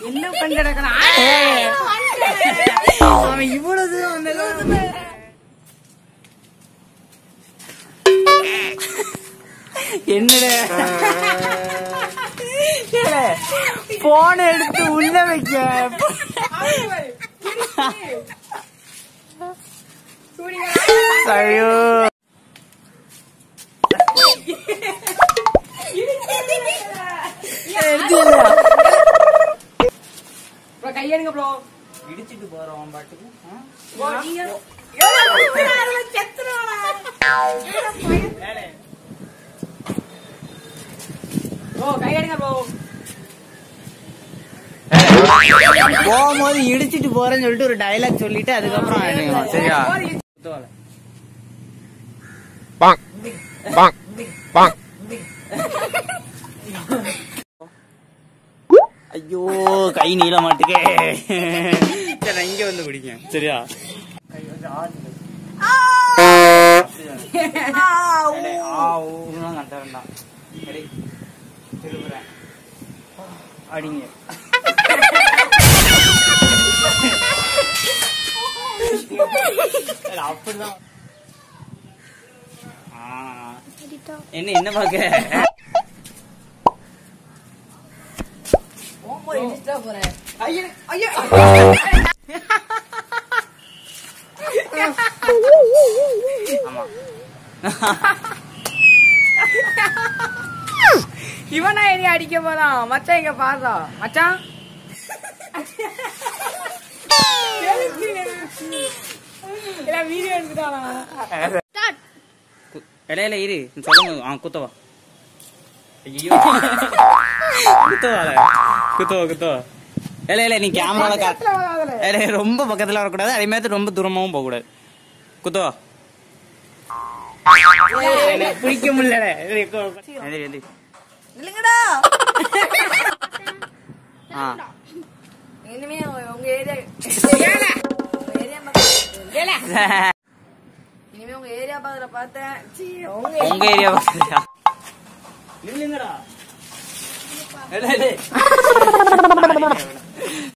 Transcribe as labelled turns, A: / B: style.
A: என்ன பண்ணி கிடக்குறான் அவன் இவ்வளவு தூரம் வந்தது என்னடா போன் எடுத்து உள்ள வைக்க ஐயோ கையெடுங்க ப்ரோ இடிச்சிட்டு போறோம் பாட்டுக்கு ஆ? ப்ரோ கையெடுங்க ப்ரோ போகும்போது இடிச்சிட்டு போறேன்னு சொல்லிட்டு ஒரு டயலாக் சொல்லிட்டு அதுக்கப்புறம் அடிங்க. சரியா
B: bonk, bonk, bonk.
A: ஐயோ கை நீள மாட்டுக்கே சரி நான் இங்க வந்து பிடிங்க சரியா கை வந்து ஆடுது. எடே, ஆ, ஊன்னுலாம் கட்ட வேண்டாம். எடே, திருப்புறேன். அடிங்க எடே, அப்படிதான் ஆ. என்ன என்ன பாக்க ஐயோ ஐயோ ஆமா
C: இவனா என்னைய அடிக்க போறான் மச்சான் இங்க பாருடா மச்சான் எல்லாம் வீடியோ எடுத்துட்டானா
A: இடையில இரு நீ சொல்லுங்க ஆ குத்தவா ஐயோ குத்தவா குத்தவா குத்தவா இல்ல இல்ல நீ கேமரால இல்ல ரொம்ப பக்கத்துல வரக்கூடாது அதே மாதிரி ரொம்ப தூரமாவும் போக கூடாது குத்தவா இல்ல, பிடிக்க முடியல எந்திரி, எந்திரி.
C: இல்லங்கடா
A: ஆ
C: இனிமே உங்க ஏரியா உங்க ஏரியா பக்கம் இனிமே உங்க ஏரியா பக்கத்துல பார்த்தேன் சீ, உங்க
A: உங்க ஏரியா பக்கத்துலயா இல்லங்கடா இல்ல, இல்ல.